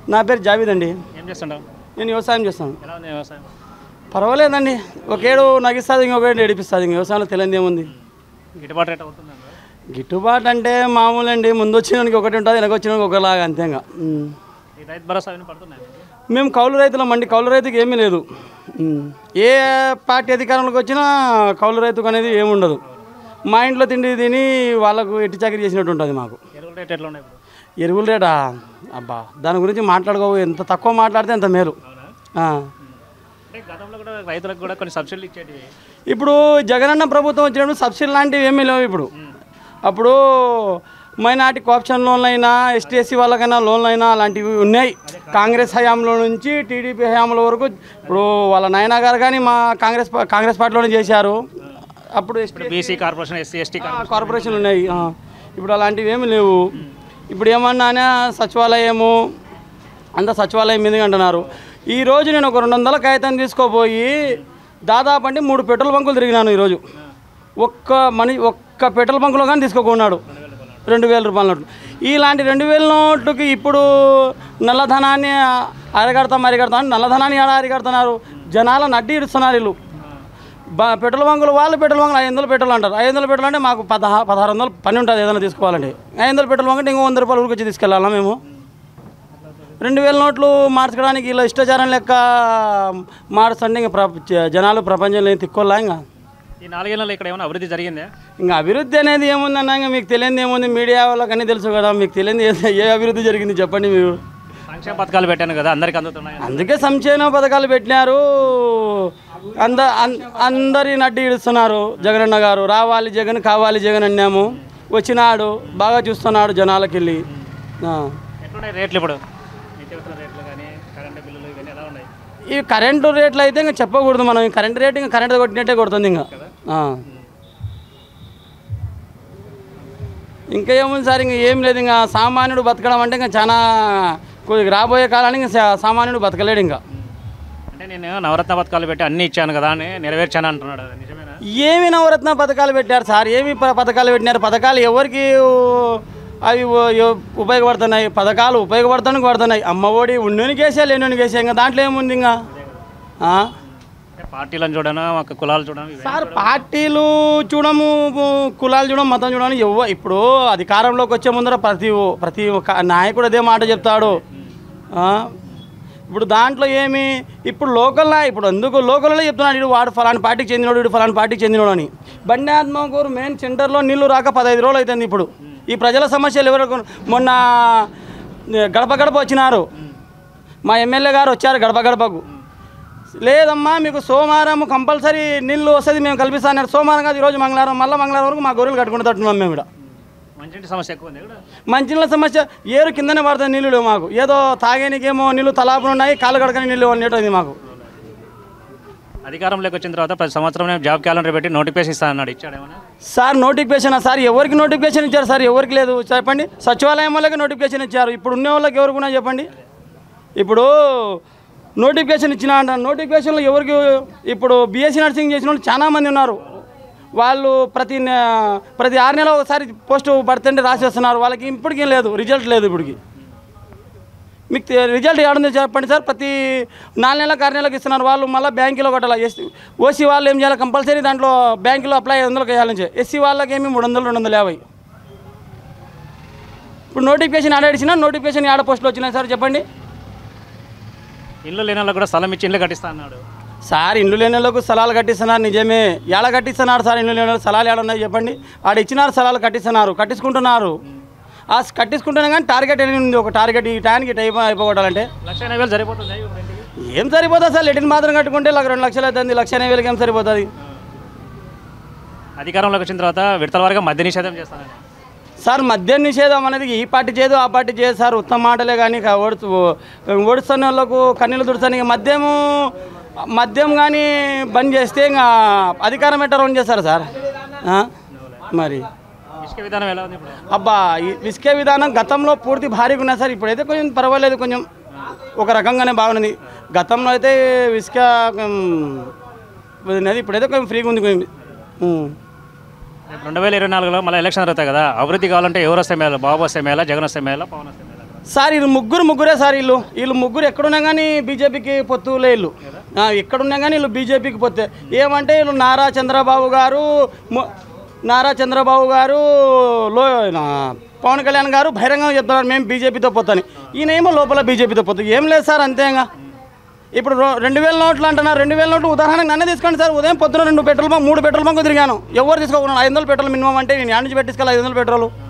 నా పేరు జావీద్ అండి ఏం చేస్తుంటావు నేను వ్యవసాయం చేస్తాను ఎలా ఉంది వ్యవసాయం పర్వాలేదండి ఒకేడు నగిస్తుంది ఇంకొకటి ఏడిపిస్తుంది ఇంక వ్యవసాయంలో తెలియదు ఏముంది గిట్టుబాటు రేట్ అవుతుందండి గిట్టుబాటు అంటే మామూలు అండి ముందు వచ్చినానికి ఒకటి ఉంటుంది వెనక వచ్చినానికి ఒకలాగా అంతేగా ఉమ్. ఈ రైతు భరోసా అవన్నీ పడుతున్నాయి మేము కౌలు రైతులం అండి కౌలు రైతుకి ఏమీ లేదు ఉమ్. ఏ పార్టీ అధికారంలోకి వచ్చినా కౌలు రైతుకు అనేది ఏమి ఉండదు మా ఇంట్లో తిండి తిని వాళ్ళకు ఎట్టి చాకరీ చేసినట్టు ఉంటుంది మాకు ఎరువుల రేట్ ఎట్లా ఉన్నాయి ఇప్పుడు ఎరువుల రేటా అబ్బా దాని గురించి మాట్లాడుకో ఎంత తక్కువ మాట్లాడితే అంత మేలు ఆ. అంటే గతంలో కూడా రైతులకు కూడా కొన్ని సబ్సిడీలు ఇచ్చేటివి ఇప్పుడు జగనన్న ప్రభుత్వం వచ్చినప్పుడు సబ్సిడీ లాంటివి ఏమీ లేవు ఇప్పుడు అప్పుడు మైనార్టీ కోఆప్షన్ లోన్లు అయినా ఎస్టీ ఎస్సీ వాళ్ళకైనా లోన్లు అయినా అలాంటివి ఉన్నాయి కాంగ్రెస్ హయాంలో నుంచి టీడీపీ హయాంలో వరకు ఇప్పుడు వాళ్ళ నాయన గారు కానీ మా కాంగ్రెస్ పా- కాంగ్రెస్ పార్టీలోనే చేశారు అప్పుడు ST BC corporation SC ST కార్పొరేషన్లు ఉన్నాయి ఆ. ఇప్పుడు అలాంటివి ఏమీ లేవు ఇప్పుడు ఏమన్నా సచివాలయము అంతా సచివాలయం మీదగా అంటున్నారు ఈ రోజు నేను ఒక రెండు వందల కాగితం తీసుకోపోయి దాదాపు అంటే మూడు పెట్రోల్ బంకులు తిరిగినాను ఈరోజు ఒక్క మని ఒక్క పెట్రోల్ బంకులో కానీ తీసుకోకున్నాడు రెండు వేల రూపాయల నోట్లు ఇలాంటి రెండు వేల నోట్లకి ఇప్పుడు నల్లధనాన్ని అరిగడతాం అరిగడతాం అని నల్లధనాన్ని ఎలా అరిగడుతున్నారు జనాలను అడ్డి ఇడుస్తున్నారు వీళ్ళు బా పెట్రోల్ బంకులు వాళ్ళు పెట్రోల్ బంకులు ఐదు వందలు పెట్రోల్ అంటారు ఐదు వందలు పెట్రోల్ అంటే మాకు పదహా పదహారు వందలు పని ఉంటుంది ఏదైనా తీసుకోవాలంటే ఐదు వందలు పెట్రోల్ బంక్ అంటే ఇంకో వంద రూపాయలు ఊరికి వచ్చి తీసుకెళ్ళాలా మేము రెండు వేల నోట్లు మార్చడానికి ఇలా ఇష్టాచారం లెక్క మార్చండి ఇంకా ప్ర జనాలు ప్రపంచంలో ఏం తిక్కోల్లా ఇంకా ఈ నాలుగేళ్లలో ఇక్కడ ఏమైనా అభివృద్ధి జరిగిందా ఇంకా అభివృద్ధి అనేది ఏముందన్నా ఇంకా మీకు తెలియదు ఏముంది మీడియా వాళ్ళకి అన్నీ తెలుసు కదా మీకు తెలియదు ఏ- ఏ అభివృద్ధి జరిగింది చెప్పండి మీరు సంక్షేమ పథకాలు పెట్టాను కదా అందరికి అందుతున్నాయి అందుకే సంక్షేమ పథకాలు పెట్టినారు అంద అన్- అందరి నడ్డి ఇడుస్తున్నారు జగనన్న గారు రావాలి జగన్ కావాలి జగన్ అన్నాము వచ్చినాడు బాగా చూస్తున్నాడు జనాలకి వెళ్ళి ఆ. ఎట్లున్నాయి రేట్లు ఇప్పుడు నిత్యావసర రేట్లు కానీ కరెంటు బిల్లులు ఇవన్నీ ఎలా ఉన్నాయి ఈ కరెంటు రేట్లు అయితే ఇంకా చెప్పకూడదు మనం ఈ కరెంటు రేట్ ఇంకా కరెంటు కొట్టినట్టే కొడుతుంది ఇంకా ఆ. ఇంకా ఏముంది సార్ ఇంకా ఏం లేదు ఇంకా సామాన్యుడు బతకడం అంటే ఇంకా చాలా కొద్దిగా రాబోయే కాలానికి ఇంకా సా- సామాన్యుడు బతకలేడు ఇంకా అంటే నేను నవరత్న పథకాలు పెట్టి అన్ని ఇచ్చాను కదా అని నెరవేర్చాను అంటున్నాడు అది నిజమేనా ఏమి నవరత్న పథకాలు పెట్టారు సార్ ఏమి ప- పథకాలు పెట్టినారు పథకాలు ఎవరికి ఊ- అవి ఊ- ఎవ- ఉపయోగపడుతున్నాయి పథకాలు ఉపయోగపడతానికి పడుతున్నాయి అమ్మఒడి ఉన్నోనికి వేసే లేనోనికి వేసే ఇంకా దాంట్లో ఏముంది ఇంకా ఆ? అంటే పార్టీలను చూడను ఒక కులాలు చూడను ఇవే. సార్ పార్టీలు చూడము కు- కులాలు చూడము మతం చూడము ఎవ ఇప్పుడు అధికారంలోకి వచ్చే ముందర ప్రతి ఓ- ప్రతి ఒక్క నాయకుడు అదే మాట చెప్తాడు ఆ? ఇప్పుడు దాంట్లో ఏమి ఇప్పుడు లోకల్ నా- ఇప్పుడు అందుకు లోకల్లో చెప్తున్నాడు ఇడు వాడు ఫలాని పార్టీకి చెందినోడు ఇడు ఫలాని పార్టీకి చెందినోడు అని బండి ఆత్మకూరు మెయిన్ సెంటర్లో నీళ్లు రాక పదహైదు రోజులు అవుతుంది ఇప్పుడు ఈ ప్రజల సమస్యలు ఎవరు మొన్న గడప గడప వచ్చినారు మా ఎమ్మెల్యే గారు వచ్చారు గడప గడపకు లేదమ్మా మీకు సోమవారం కంపల్సరీ నీళ్ళు వస్తుంది మేము కల్పిస్తాను సోమవారం కాదు ఈరోజు మంగళవారం మళ్ళీ మంగళవారం వరకు మా గొర్రెలు కట్టుకుని తట్టున్నాం మేము ఇక్కడ మంచినీటి సమస్య ఎక్కువ ఉంది ఇక్కడ మంచినీళ్ళ సమస్య ఏరు కిందనే పడుతుంది నీళ్ళు లేవు మాకు ఏదో తాగేనికేమో నీళ్ళు తలాపులు ఉన్నాయి కాళ్ళు కడకని నీళ్ళు అనేటుంది మాకు అధికారంలోకి వచ్చిన తర్వాత ప్రతి సంవత్సరం నేను జాబ్ క్యాలెండర్ పెట్టి నోటిఫికేషన్ ఇస్తాను అన్నాడు ఇచ్చాడేమన్నా సార్ నోటిఫికేషన్ సార్ ఎవరికి నోటిఫికేషన్ ఇచ్చారు సార్ ఎవరికి లేదు చెప్పండి సచివాలయం వాళ్ళకి నోటిఫికేషన్ ఇచ్చారు ఇప్పుడు ఉన్న వాళ్ళకి ఎవరికి ఉన్నాయి చెప్పండి ఇప్పుడు నోటిఫికేషన్ ఇచ్చిన అంట నోటిఫికేషన్లో ఎవరికి ఇప్పుడు బీఎస్సీ నర్సింగ్ చేసిన వాళ్ళు చాలా మంది ఉన్నారు వాళ్ళు ప్రతి నె- ప్రతి ఆరు నెలల ఒకసారి పోస్ట్ పడుతుంటే రాసేస్తున్నారు వాళ్ళకి ఇప్పటికీ లేదు రిజల్ట్ లేదు ఇప్పటికి మీకు తె- రిజల్ట్ ఏడుంది చెప్పండి సార్ ప్రతి నాలుగు నెలలకు ఆరు నెలలకు ఇస్తున్నారు వాళ్ళు మళ్ళీ బ్యాంకులో కొట్టాలి ఎస్సీ ఓసీ వాళ్ళు ఏం చేయాలి కంపల్సరీ దాంట్లో బ్యాంకులో అప్లై ఐదు వందలకు వేయాలని ఎస్సీ వాళ్ళకి ఏమి మూడు వందలు రెండు వందల యాభై ఇప్పుడు నోటిఫికేషన్ ఆడ ఇచ్చినా నోటిఫికేషన్ ఆడ పోస్టులు వచ్చినాయి సార్ చెప్పండి ఇల్లు లేని వాళ్ళకి కూడా స్థలం ఇచ్చి ఇల్లు కట్టిస్తా అన్నాడు సార్ ఇండ్లు లేని వాళ్ళకు స్థలాలు కట్టిస్తున్నారు నిజమే ఏడ కట్టిస్తున్నారు సార్ ఇండ్లు లేని వాళ్ళకి స్థలాలు ఏడ ఉన్నాయి చెప్పండి ఆడ ఇచ్చినారు స్థలాలు కట్టిస్తున్నారు కట్టించుకుంటున్నారు ఆ కట్టించుకుంటున్నా కానీ టార్గెట్ ఏమి ఉంది ఒక టార్గెట్ ఈ టైంకి టైం అయిపోగొట్టాలంటే లక్ష ఎనభై వేలు సరిపోతుంది ఇప్పుడు ఇంటికి ఏం సరిపోతుంది సార్ లెటిన్ మాత్రం కట్టుకుంటే నాకు రెండు లక్షలు అవుతుంది లక్ష ఎనభై వేలకి ఏం సరిపోతుంది అధికారంలోకి వచ్చిన తర్వాత విడతల వారిగా మద్య నిషేధం చేస్తానని సార్ మద్యం నిషేధం అనేది ఈ పార్టీ చేయదు ఆ పార్టీ చేయదు సార్ ఉత్తమ మాటలే కానీ ఇక ఓడుచు ఓడుస్తున్న వాళ్ళకు కన్నీళ్ళు తుడుస్తాను ఇక మద్యము మద్యం కానీ బంద్ చేస్తే ఇంకా అధికారం ఎట్ట రన్ చేస్తారు సార్ ఆ? మరి ఇసుక విధానం ఎలా ఉంది ఇప్పుడు అబ్బా ఈ ఇసుకే విధానం గతంలో పూర్తి భారీగా ఉన్నది సార్ ఇప్పుడైతే కొంచెం పర్వాలేదు కొంచెం ఒక రకంగానే బాగున్నది గతంలో అయితే ఇసుక ఉన్నది ఇప్పుడైతే కొంచెం ఫ్రీగా ఉంది కొంచెం ఉం. రేపు రెండు వేల ఇరవై నాలుగులో మళ్ళీ ఎలక్షన్ జరుగుతాయి కదా అభివృద్ధి కావాలంటే ఎవరు వస్తే మేలు బాబు వస్తే మేలా జగన్ వస్తే మేలా పవన్ వస్తే మేలా సార్ వీళ్ళు ముగ్గురు ముగ్గురే సార్ వీళ్ళు వీళ్ళు ముగ్గురు ఎక్కడున్నా కానీ బీజేపీకి పొత్తులే వీళ్ళు ఆ, ఎక్కడున్నా కానీ వీళ్ళు బీజేపీకి పొత్తే ఏమంటే వీళ్ళు నారా చంద్రబాబు గారు ము- నారా చంద్రబాబు గారు లో నా పవన్ కళ్యాణ్ గారు బహిరంగంగా చెప్తున్నారు మేము బీజేపీతో పొత్తని ఈయనేమో లోపల బీజేపీతో పొత్తు ఏం లేదు సార్ అంతేగా ఇప్పుడు రో- రెండు వేల నోట్లు అంటున్నారు రెండు వేల నోట్లు ఉదాహరణకు నన్నే తీసుకోండి సార్ ఉదయం పొద్దున రెండు పెట్రోల్ బంక్ మూడు పెట్రోల్ బంక్ తిరిగాను ఎవరు తీసుకోకుండా ఐదు వందలు పెట్రోల్ మినిమం అంటే నేను యాడ్ నుంచి పెట్టించుకోవాలి ఐదు వందలు పెట్రోల్